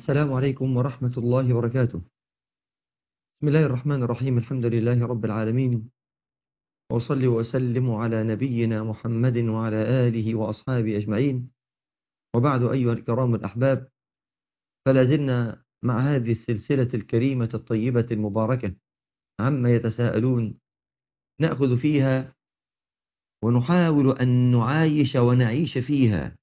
السلام عليكم ورحمة الله وبركاته بسم الله الرحمن الرحيم الحمد لله رب العالمين وصلي وسلم على نبينا محمد وعلى آله وأصحابه أجمعين وبعد أيها الكرام الأحباب فلا زلنا مع هذه السلسلة الكريمة الطيبة المباركة عما يتساءلون نأخذ فيها ونحاول أن نعايش ونعيش فيها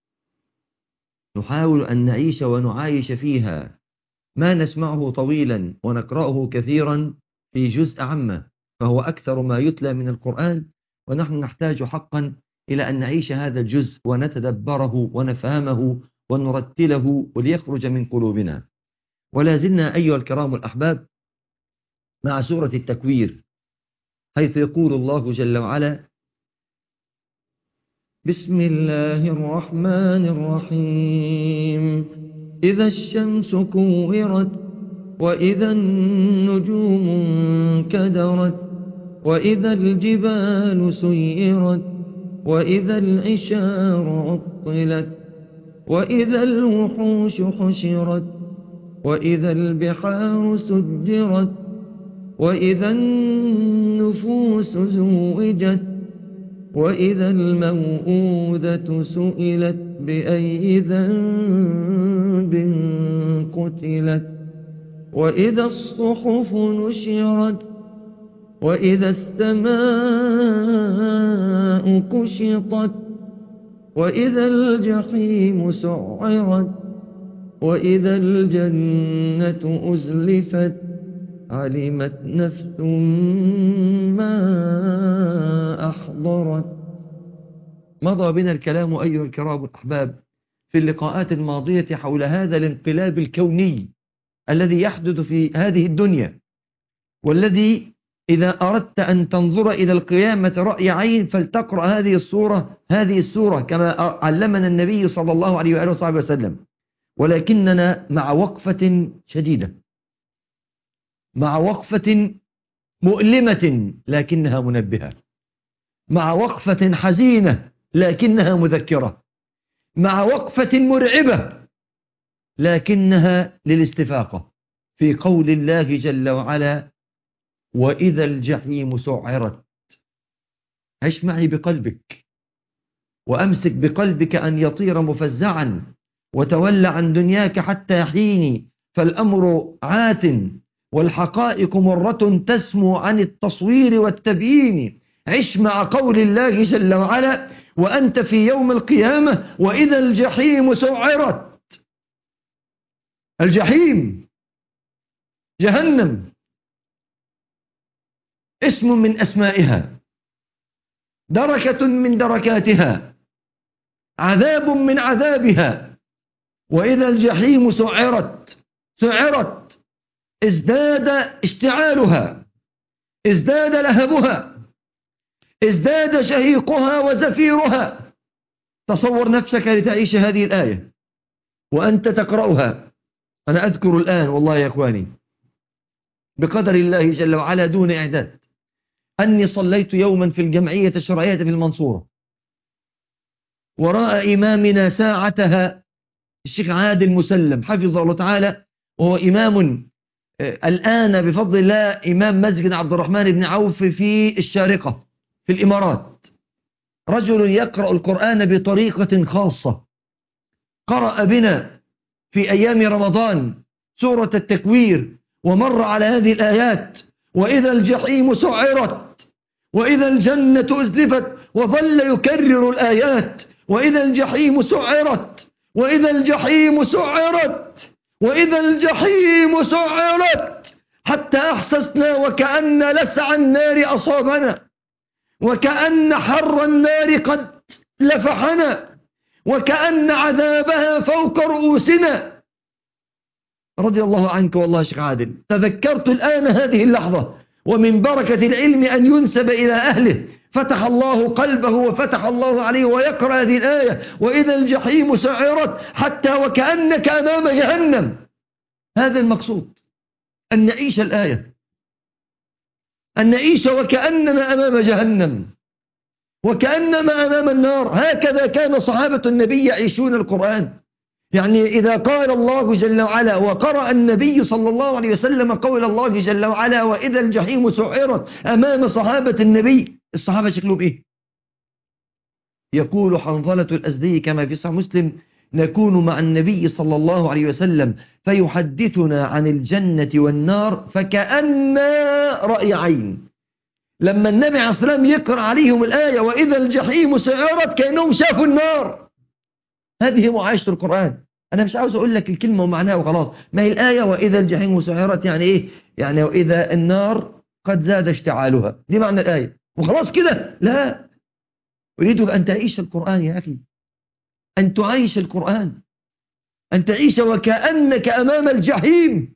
نحاول أن نعيش ونعايش فيها ما نسمعه طويلا ونقرأه كثيرا في جزء عامة فهو أكثر ما يتلى من القرآن ونحن نحتاج حقا إلى أن نعيش هذا الجزء ونتدبره ونفهمه ونرتله وليخرج من قلوبنا ولا زلنا أيها الكرام الأحباب مع سورة التكوير حيث يقول الله جل وعلا بسم الله الرحمن الرحيم إذا الشمس كورت وإذا النجوم انكدرت وإذا الجبال سيرت وإذا العشار عطلت وإذا الوحوش حشرت وإذا البحار سجرت وإذا النفوس زوجت وإذا الموءودة سئلت بأي ذنب قتلت وإذا الصحف نشرت وإذا السماء كشطت وإذا الجحيم سعرت وإذا الجنة أزلفت علمت نفس ما أحضرت مضى بنا الكلام أيها الكرام الأحباب في اللقاءات الماضية حول هذا الانقلاب الكوني الذي يحدث في هذه الدنيا والذي إذا أردت أن تنظر إلى القيامة رأي عين فلتقرأ هذه الصورة هذه السورة كما علمنا النبي صلى الله عليه وآله وصحبه وسلم ولكننا مع وقفة شديدة مع وقفة مؤلمة لكنها منبهة مع وقفة حزينة لكنها مذكرة مع وقفة مرعبة لكنها للاستفاقة في قول الله جل وعلا وإذا الجحيم سعرت عش معي بقلبك وأمسك بقلبك أن يطير مفزعا وتولى عن دنياك حتى حين فالأمر عات والحقائق مرة تسمو عن التصوير والتبيين عش مع قول الله جل وعلا وأنت في يوم القيامة وإذا الجحيم سعرت الجحيم جهنم اسم من أسمائها دركة من دركاتها عذاب من عذابها وإذا الجحيم سعرت سعرت ازداد اشتعالها ازداد لهبها ازداد شهيقها وزفيرها تصور نفسك لتعيش هذه الآية وأنت تقرأها أنا أذكر الآن والله يا أخواني بقدر الله جل وعلا دون إعداد أني صليت يوما في الجمعية الشرعية في المنصورة وراء إمامنا ساعتها الشيخ عادل مسلم حفظه الله تعالى وهو إمام الآن بفضل الله إمام مسجد عبد الرحمن بن عوف في الشارقة في الإمارات رجل يقرأ القرآن بطريقة خاصة قرأ بنا في أيام رمضان سورة التكوير ومر على هذه الآيات وإذا الجحيم سعرت وإذا الجنة أزلفت وظل يكرر الآيات وإذا الجحيم سعرت وإذا الجحيم سعرت وإذا الجحيم سعرت حتى أحسسنا وكأن لسع النار أصابنا وكأن حر النار قد لفحنا وكأن عذابها فوق رؤوسنا رضي الله عنك والله شيخ عادل تذكرت الآن هذه اللحظة ومن بركة العلم أن ينسب إلى أهله فتح الله قلبه وفتح الله عليه ويقرأ هذه الآية وإذا الجحيم سعرت حتى وكأنك أمام جهنم هذا المقصود أن نعيش الآية أن نعيش وكأننا أمام جهنم وكأنما أمام النار هكذا كان صحابة النبي يعيشون القرآن يعني إذا قال الله جل وعلا وقرأ النبي صلى الله عليه وسلم قول الله جل وعلا وإذا الجحيم سعرت أمام صحابة النبي الصحابة شكلهم إيه يقول حنظلة الأزدي كما في صحيح مسلم نكون مع النبي صلى الله عليه وسلم فيحدثنا عن الجنة والنار فكأن رأي عين لما النبي عليه الصلاة والسلام يقرأ عليهم الآية وإذا الجحيم سعرت كأنهم شافوا النار هذه معايشة القرآن أنا مش عاوز أقول لك الكلمة ومعناها وخلاص ما هي الآية وإذا الجحيم سعرت يعني إيه يعني وإذا النار قد زاد اشتعالها دي معنى الآية وخلاص كده لا أريد أن تعيش القرآن يا أخي أن تعيش القرآن أن تعيش وكأنك أمام الجحيم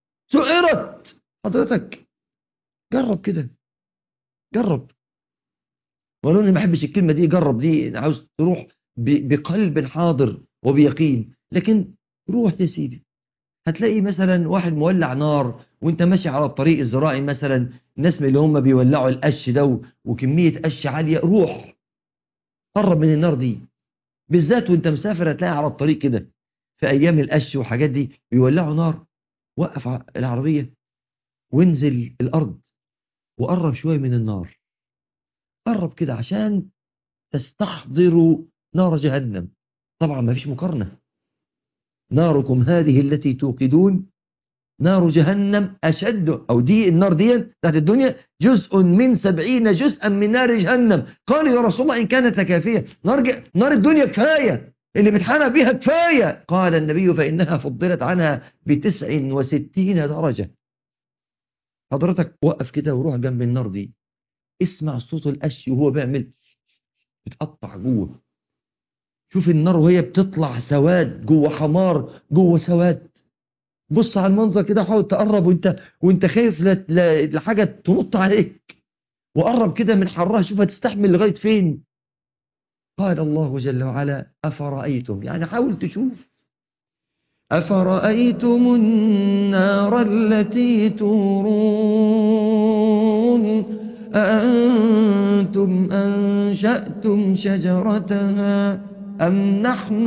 سعرت حضرتك جرب كده جرب ولو اني ما بحبش الكلمه دي جرب دي عاوز تروح بقلب حاضر وبيقين لكن روح يا سيدي هتلاقي مثلا واحد مولع نار وانت ماشي على الطريق الزراعي مثلا الناس من اللي هم بيولعوا القش ده وكميه قش عاليه روح قرب من النار دي بالذات وانت مسافر هتلاقي على الطريق كده في ايام القش وحاجات دي بيولعوا نار وقف العربيه وانزل الارض وقرب شويه من النار قرب كده عشان تستحضروا نار جهنم طبعا ما فيش مقارنة ناركم هذه التي توقدون نار جهنم أشد أو دي النار دي تحت الدنيا جزء من سبعين جزءا من نار جهنم قال يا رسول الله إن كانت كافية نار, ج... نار الدنيا كفاية اللي بتحنى بها كفاية قال النبي فإنها فضلت عنها بتسع وستين درجة حضرتك وقف كده وروح جنب النار دي اسمع صوت القش وهو بيعمل بتقطع جوه شوف النار وهي بتطلع سواد جوه حمار جوه سواد بص على المنظر كده حاول تقرب وانت وانت خايف لحاجه تنط عليك وقرب كده من حرها شوف هتستحمل لغايه فين قال الله جل وعلا افرايتم يعني حاول تشوف أفرأيتم النار التي تورون أأنتم أنشأتم شجرتها أم نحن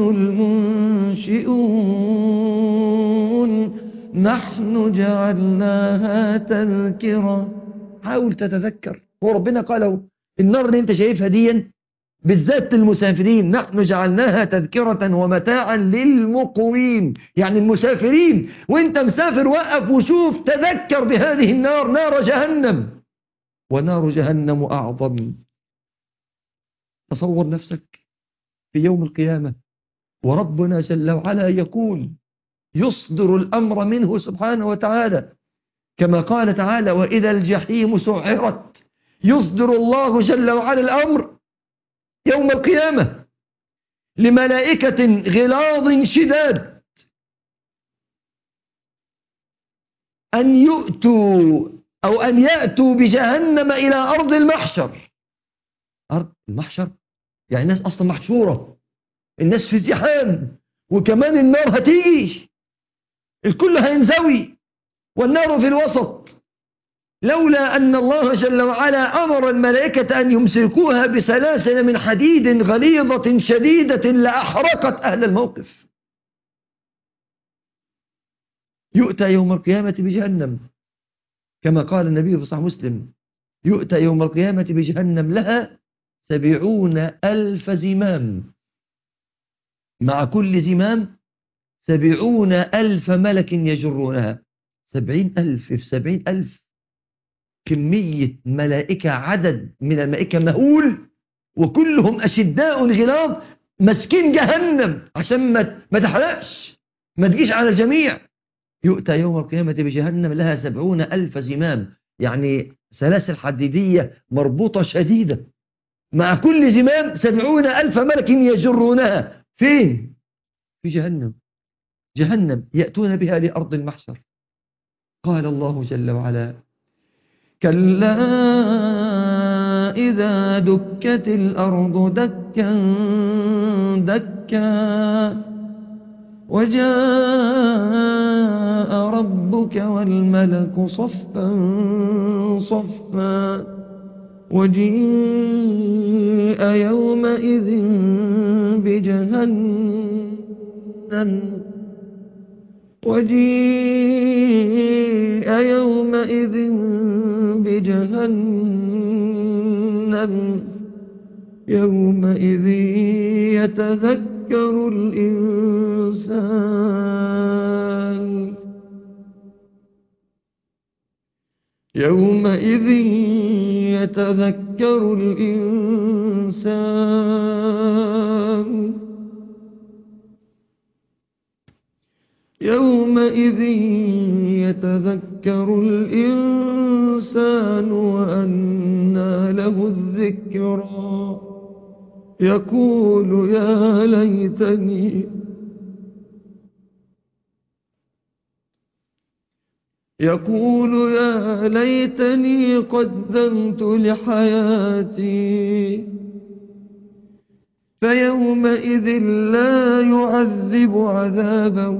المنشئون نحن جعلناها تذكرة حاول تتذكر هو ربنا قاله النار اللي انت شايفها دي بالذات للمسافرين نحن جعلناها تذكرة ومتاعا للمقوين يعني المسافرين وانت مسافر وقف وشوف تذكر بهذه النار نار جهنم ونار جهنم أعظم تصور نفسك في يوم القيامة وربنا جل وعلا يقول يصدر الأمر منه سبحانه وتعالى كما قال تعالى وإذا الجحيم سعرت يصدر الله جل وعلا الأمر يوم القيامة لملائكة غلاظ شداد أن يؤتوا أو أن يأتوا بجهنم إلى أرض المحشر أرض المحشر يعني الناس أصلا محشورة الناس في الزحام وكمان النار هتيجي الكل هينزوي والنار في الوسط لولا أن الله جل وعلا أمر الملائكة أن يمسكوها بسلاسل من حديد غليظة شديدة لأحرقت أهل الموقف يؤتى يوم القيامة بجهنم كما قال النبي في صحيح مسلم يؤتى يوم القيامة بجهنم لها سبعون ألف زمام مع كل زمام سبعون ألف ملك يجرونها سبعين ألف في سبعين ألف كمية ملائكة عدد من الملائكة مهول وكلهم أشداء غلاظ مسكين جهنم عشان ما ما تحرقش ما تجيش على الجميع يؤتى يوم القيامة بجهنم لها سبعون ألف زمام يعني سلاسل حديدية مربوطة شديدة مع كل زمام سبعون ألف ملك يجرونها فين؟ في جهنم جهنم يأتون بها لأرض المحشر قال الله جل وعلا كلا إذا دكت الأرض دكا دكا وجاء ربك والملك صفا صفا وجيء يومئذ بجهنم جهنم وجيء يومئذ بجهنم يومئذ يتذكر الإنسان يومئذ يتذكر الإنسان يومئذ يتذكر الإنسان وأنى له الذكرى يقول يا ليتني يقول يا ليتني قدمت لحياتي فيومئذ لا يعذب عذابه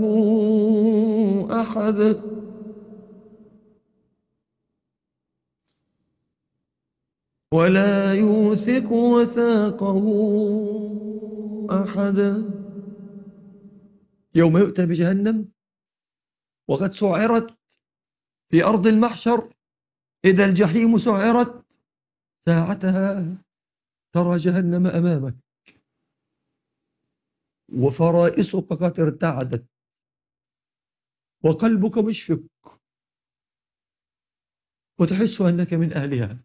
أحد ولا يوثق وثاقه أحد يوم يؤتى بجهنم وقد سعرت في أرض المحشر إذا الجحيم سعرت ساعتها ترى جهنم أمامك وفرائسك قد ارتعدت وقلبك مشفق وتحس أنك من أهلها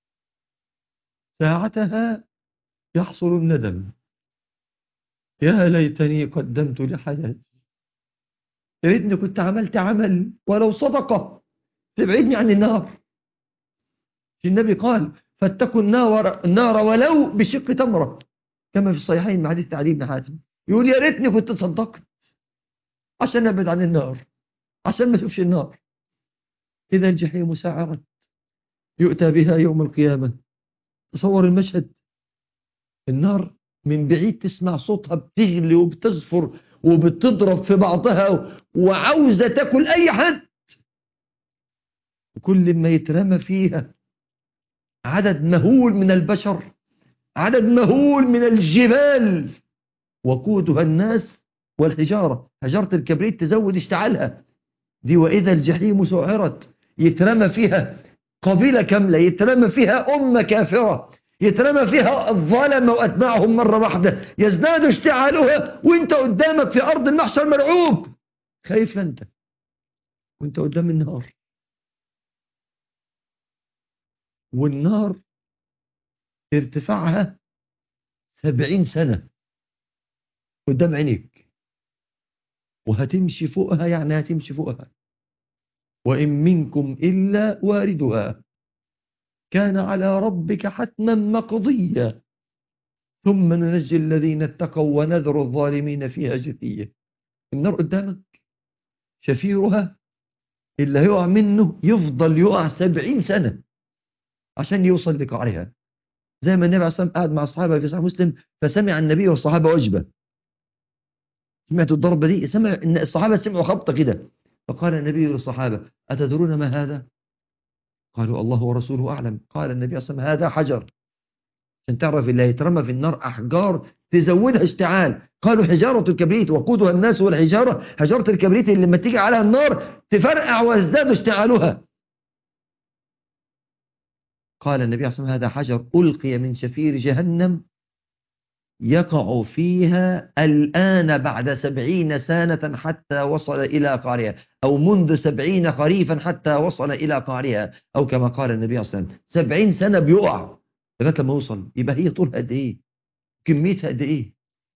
ساعتها يحصل الندم يا ليتني قدمت لحياتي يا ريتني كنت عملت عمل ولو صدقة تبعدني عن النار النبي قال فاتقوا النار, النار ولو بشق تمرة كما في الصحيحين مع حديث تعليم بن حاتم يقول يا ريتني كنت صدقت عشان ابعد عن النار عشان ما اشوفش النار اذا الجحيم سعرت يؤتى بها يوم القيامه تصور المشهد النار من بعيد تسمع صوتها بتغلي وبتزفر وبتضرب في بعضها وعاوزة تاكل أي حد وكل ما يترمى فيها عدد مهول من البشر عدد مهول من الجبال وقودها الناس والحجارة حجارة الكبريت تزود اشتعالها دي وإذا الجحيم سعرت يترمى فيها قبيلة كاملة يترمى فيها أمة كافرة يترمى فيها الظلم وأتباعهم مرة واحدة يزداد اشتعالها وانت قدامك في أرض المحشر مرعوب خايف انت وانت قدام النار والنار ارتفاعها سبعين سنة قدام عينيك وهتمشي فوقها يعني هتمشي فوقها وإن منكم إلا واردها كان على ربك حتما مقضيا ثم ننجي الذين اتقوا ونذر الظالمين فيها جثية النار قدامك شفيرها اللي هيقع منه يفضل يقع سبعين سنة عشان يوصل لقعرها زي ما النبي عليه الصلاة والسلام قاعد مع الصحابة في صحيح مسلم فسمع النبي والصحابة وجبة سمعت الضربة دي سمع ان الصحابة سمعوا خبطة كده فقال النبي للصحابة أتدرون ما هذا قالوا الله ورسوله أعلم قال النبي صلى الله عليه وسلم هذا حجر عشان تعرف اللي هيترمى في النار أحجار تزودها اشتعال قالوا حجارة الكبريت وقودها الناس والحجارة حجارة الكبريت اللي لما تيجي عليها النار تفرقع ويزداد اشتعالها قال النبي صلى الله عليه وسلم هذا حجر ألقي من شفير جهنم يقع فيها الآن بعد سبعين سنة حتى وصل إلى قارها أو منذ سبعين خريفا حتى وصل إلى قارها أو كما قال النبي صلى الله عليه وسلم سبعين سنة بيقع لغاية لما يوصل يبقى هي طولها قد إيه كميتها قد إيه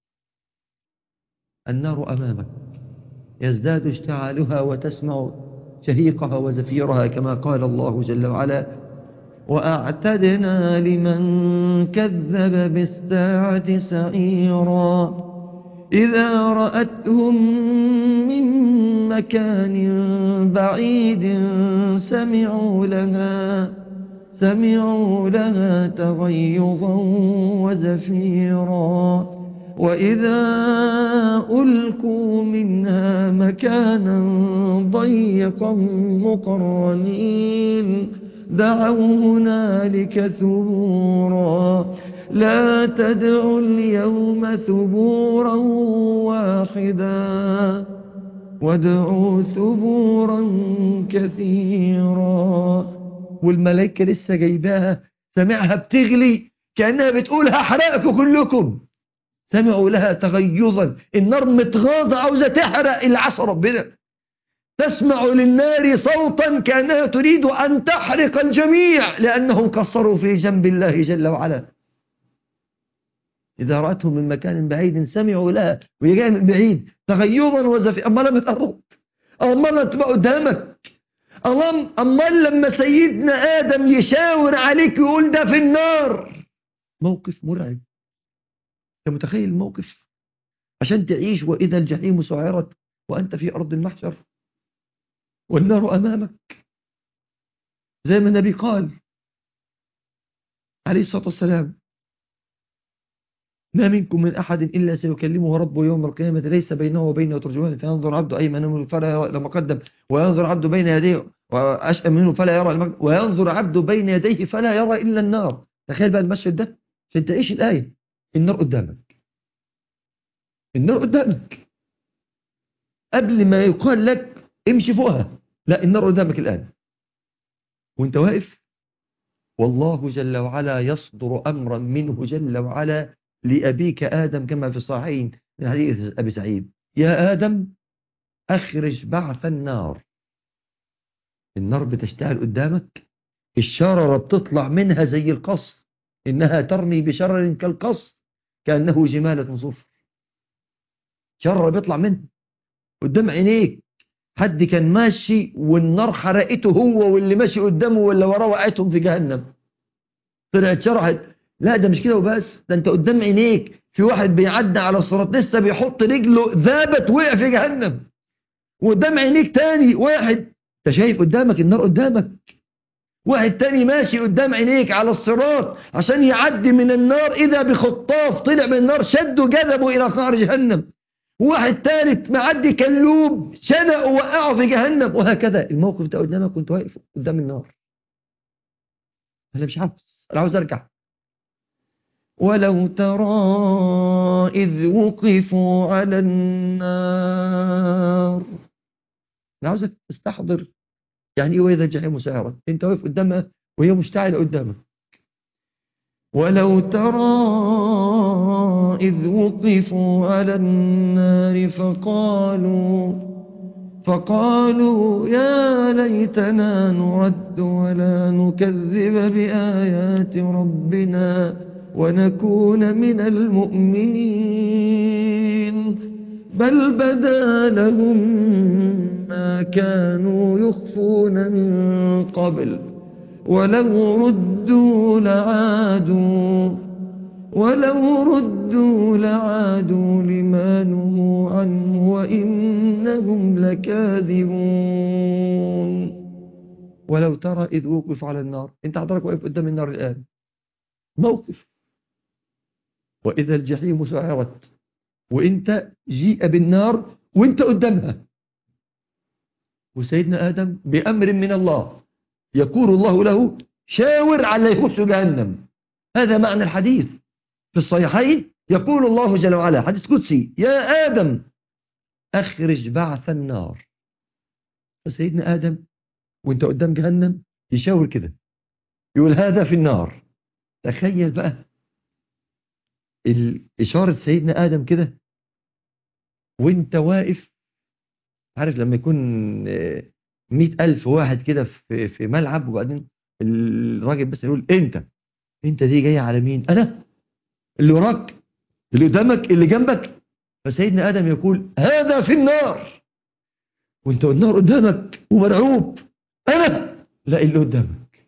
النار أمامك يزداد اشتعالها وتسمع شهيقها وزفيرها كما قال الله جل وعلا وأعتدنا لمن كذب بالساعة سعيرا إذا رأتهم من مكان بعيد سمعوا لها سمعوا لها تغيظا وزفيرا وإذا ألقوا منها مكانا ضيقا مقرنين دعوا هنالك ثبورا لا تدعوا اليوم ثبورا واحدا وادعوا ثبورا كثيرا والملائكة لسه جايباها سمعها بتغلي كأنها بتقول هحرقكم كلكم سمعوا لها تغيظا النار متغاظة عاوزة تحرق العصا ربنا تسمع للنار صوتا كأنها تريد أن تحرق الجميع لأنهم قصروا في جنب الله جل وعلا إذا رأتهم من مكان بعيد سمعوا لها وهي جاية من بعيد تغيظا وزفي أما لم تقرب أما لم تبقى قدامك أما لما سيدنا آدم يشاور عليك ويقول ده في النار موقف مرعب أنت متخيل الموقف عشان تعيش وإذا الجحيم سعرت وأنت في أرض المحشر والنار أمامك زي ما النبي قال عليه الصلاة والسلام ما منكم من أحد إلا سيكلمه ربه يوم القيامة ليس بينه وبينه ترجمان فينظر عبد أيمن منه فلا يرى إلى ما قدم وينظر عبد بين يديه وأشأم منه فلا يرى إلا وينظر عبد بين يديه فلا يرى إلا النار تخيل بقى المشهد ده عشان تعيش الآية النار قدامك النار قدامك قبل ما يقال لك امشي فوقها لا النار قدامك الآن وانت واقف والله جل وعلا يصدر أمرا منه جل وعلا لأبيك آدم كما في الصحيحين من حديث أبي سعيد يا آدم أخرج بعث النار النار بتشتغل قدامك الشررة بتطلع منها زي القص إنها ترمي بشرر كالقص كأنه جمالة صفر شرر بيطلع منها قدام عينيك حد كان ماشي والنار حرقته هو واللي ماشي قدامه ولا وراه وقعتهم في جهنم طلعت شرحت لا ده مش كده وبس ده انت قدام عينيك في واحد بيعدي على الصراط لسه بيحط رجله ذابت وقع في جهنم وقدام عينيك تاني واحد انت شايف قدامك النار قدامك واحد تاني ماشي قدام عينيك على الصراط عشان يعدي من النار إذا بخطاف طلع من النار شده جذبه إلى قعر جهنم واحد ثالث معدي كلوب شنقه ووقعه في جهنم وهكذا الموقف ده قدامك وانت واقف قدام النار انا مش عاوز انا عاوز ارجع ولو ترى إذ وقفوا على النار أنا عاوزك تستحضر يعني إيه وإذا الجحيم سعرت أنت واقف قدامها وهي مشتعلة قدامك ولو ترى إذ وقفوا على النار فقالوا فقالوا يا ليتنا نرد ولا نكذب بآيات ربنا ونكون من المؤمنين بل بدا لهم ما كانوا يخفون من قبل ولو ردوا لعادوا ولو ردوا لعادوا لما نهوا عنه وإنهم لكاذبون ولو ترى إذ وقف على النار انت حضرتك واقف قدام النار الآن موقف وإذا الجحيم سعرت وإنت جيء بالنار وإنت قدامها وسيدنا آدم بأمر من الله يقول الله له شاور على يخش جهنم هذا معنى الحديث في الصحيحين يقول الله جل وعلا حديث قدسي يا آدم أخرج بعث النار فسيدنا آدم وانت قدام جهنم يشاور كده يقول هذا في النار تخيل بقى إشارة سيدنا آدم كده وانت واقف عارف لما يكون مئة ألف واحد كده في, في ملعب وبعدين الراجل بس يقول انت انت دي جاية على مين انا اللي وراك اللي قدامك اللي جنبك فسيدنا آدم يقول هذا في النار وانت النار قدامك ومرعوب انا لا اللي قدامك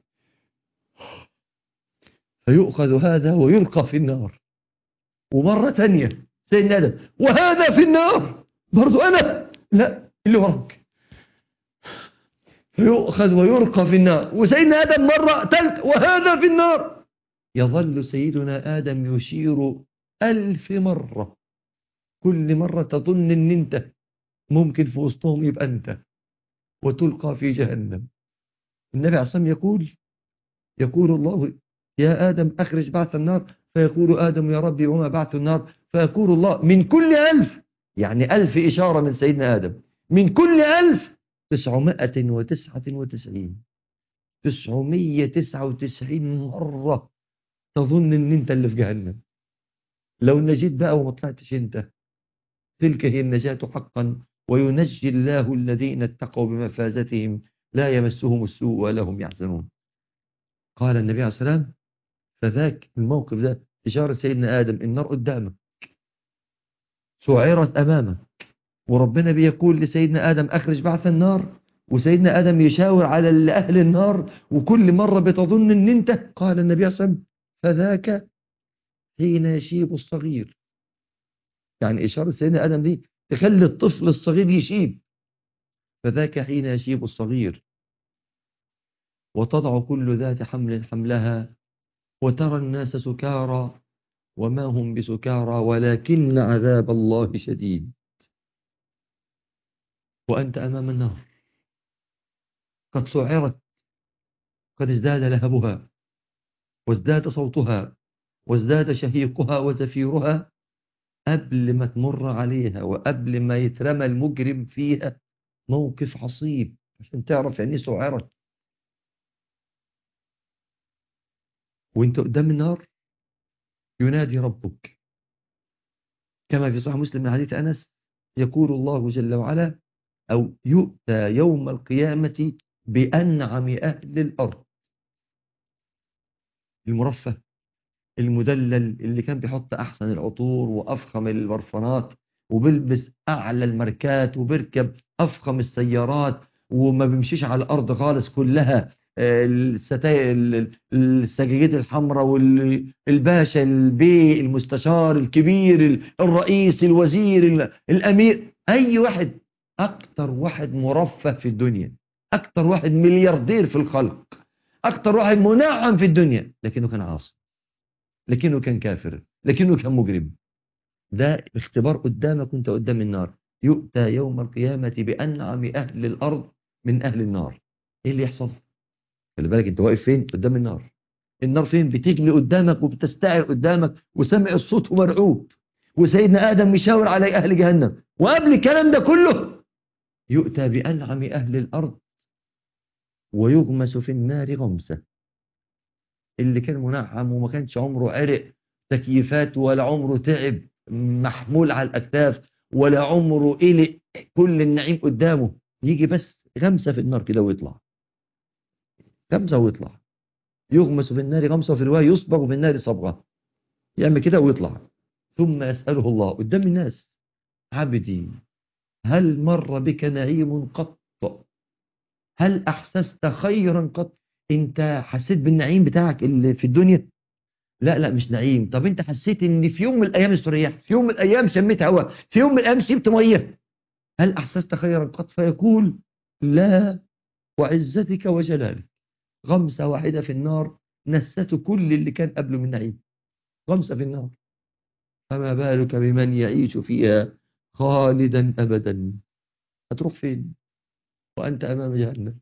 فيؤخذ هذا ويلقى في النار ومرة تانية سيدنا آدم وهذا في النار برضو أنا لا اللي وراك فيؤخذ ويلقى في النار وسيدنا آدم مرة ثالث وهذا في النار يظل سيدنا آدم يشير ألف مرة كل مرة تظن أن أنت ممكن في وسطهم يبقى أنت وتلقى في جهنم النبي عليه الصلاة يقول يقول الله يا آدم أخرج بعث النار فيقول آدم يا ربي وما بعث النار فيقول الله من كل ألف يعني ألف إشارة من سيدنا آدم من كل ألف تسعمائة وتسعة وتسعين تسعمية تسعة وتسعين مرة تظن ان انت اللي في جهنم لو نجيت بقى وما طلعتش انت تلك هي النجاة حقا وينجي الله الذين اتقوا بمفازتهم لا يمسهم السوء ولا هم يحزنون قال النبي عليه السلام فذاك الموقف ده إشارة سيدنا آدم النار قدامك سعرت أمامك وربنا بيقول لسيدنا آدم أخرج بعث النار وسيدنا آدم يشاور على أهل النار وكل مرة بتظن أن أنت قال النبي صلى الله عليه وسلم فذاك حين يشيب الصغير يعني إشارة سيدنا آدم دي تخلي الطفل الصغير يشيب فذاك حين يشيب الصغير وتضع كل ذات حمل حملها وترى الناس سكارى وما هم بسكارى ولكن عذاب الله شديد وأنت أمام النار قد سعرت قد ازداد لهبها وازداد صوتها وازداد شهيقها وزفيرها قبل ما تمر عليها وقبل ما يترمى المجرم فيها موقف عصيب عشان تعرف يعني سعرت وانت قدام النار ينادي ربك كما في صحيح مسلم من حديث أنس يقول الله جل وعلا أو يؤتى يوم القيامة بأنعم أهل الأرض المرفه المدلل اللي كان بيحط أحسن العطور وأفخم البرفانات وبيلبس أعلى الماركات وبيركب أفخم السيارات وما بيمشيش على الأرض خالص كلها السجاجيد الحمراء والباشا البي المستشار الكبير الرئيس الوزير الأمير أي واحد أكتر واحد مرفه في الدنيا أكتر واحد ملياردير في الخلق أكتر واحد منعم في الدنيا لكنه كان عاصي لكنه كان كافر لكنه كان مجرم ده اختبار قدامك وانت قدام النار يؤتى يوم القيامة بأنعم أهل الأرض من أهل النار ايه اللي يحصل خلي بالك انت واقف فين قدام النار النار فين بتجلي قدامك وبتستعر قدامك وسمع الصوت ومرعوب وسيدنا آدم يشاور على أهل جهنم وقبل الكلام ده كله يؤتى بأنعم أهل الأرض ويغمس في النار غمسة اللي كان منعم وما كانش عمره عرق تكييفات ولا عمره تعب محمول على الأكتاف ولا عمره قلق كل النعيم قدامه يجي بس غمسة في النار كده ويطلع غمسة ويطلع يغمس في النار غمسة وفي رواية يصبغ في النار صبغة يعمل كده ويطلع ثم يسأله الله قدام الناس عبدي هل مر بك نعيم قط هل أحسست خيرا قط انت حسيت بالنعيم بتاعك اللي في الدنيا لا لا مش نعيم طب انت حسيت ان في يوم من الايام استريحت في يوم من الايام شميت هواء في يوم من الايام شربت ميه هل احسست خيرا قط فيقول لا وعزتك وجلالك غمسة واحدة في النار نسته كل اللي كان قبله من نعيم غمسة في النار فما بالك بمن يعيش فيها خالدا أبدا هتروح فين وأنت أمام جهنم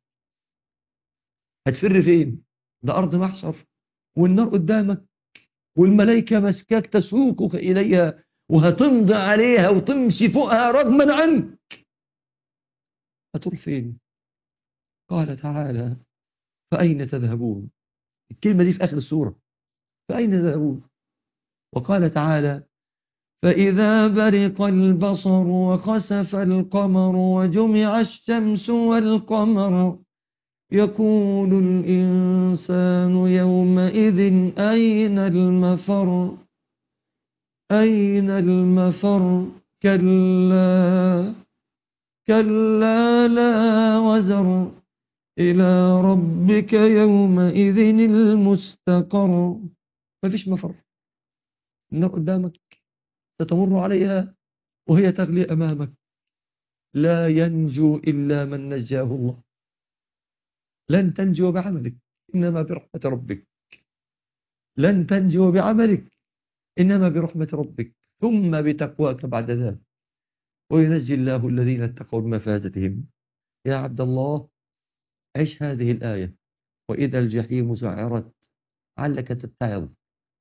هتفر فين ده أرض محشر والنار قدامك والملائكة مسكاك تسوقك إليها وهتمضي عليها وتمشي فوقها رغما عنك هتروح فين قال تعالى فأين تذهبون الكلمة دي في آخر السورة فأين تذهبون وقال تعالى فإذا برق البصر وخسف القمر وجمع الشمس والقمر يقول الإنسان يومئذ أين المفر أين المفر كلا كلا لا وزر إلى ربك يومئذ المستقر مفيش مفر النار قدامك ستمر عليها وهي تغلي أمامك لا ينجو إلا من نجاه الله لن تنجو بعملك إنما برحمة ربك لن تنجو بعملك إنما برحمة ربك ثم بتقواك بعد ذلك وينجي الله الذين اتقوا بمفازتهم يا عبد الله عش هذه الآية وإذا الجحيم سعرت علك تتعظ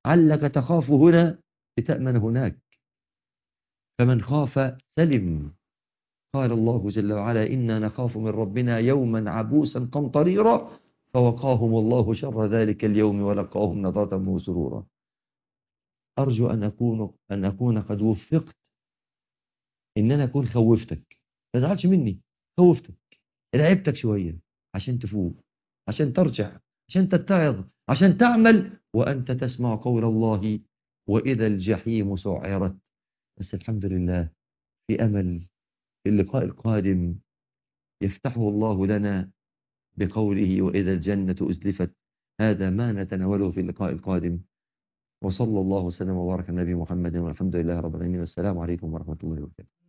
علك تخاف هنا لتأمن هناك فمن خاف سلم قال الله جل وعلا إنا نخاف من ربنا يوما عبوسا قمطريرا فوقاهم الله شر ذلك اليوم ولقاهم نضرة وسرورا أرجو أن أكون, أن أكون قد وفقت إن أنا أكون خوفتك ما تزعلش مني خوفتك لعبتك شوية عشان تفوق عشان ترجع عشان تتعظ عشان تعمل وأنت تسمع قول الله وإذا الجحيم سعرت بس الحمد لله في أمل في اللقاء القادم يفتحه الله لنا بقوله وإذا الجنة أزلفت هذا ما نتناوله في اللقاء القادم وصلى الله وسلم وبارك على النبي محمد والحمد لله رب العالمين والسلام عليكم ورحمة الله وبركاته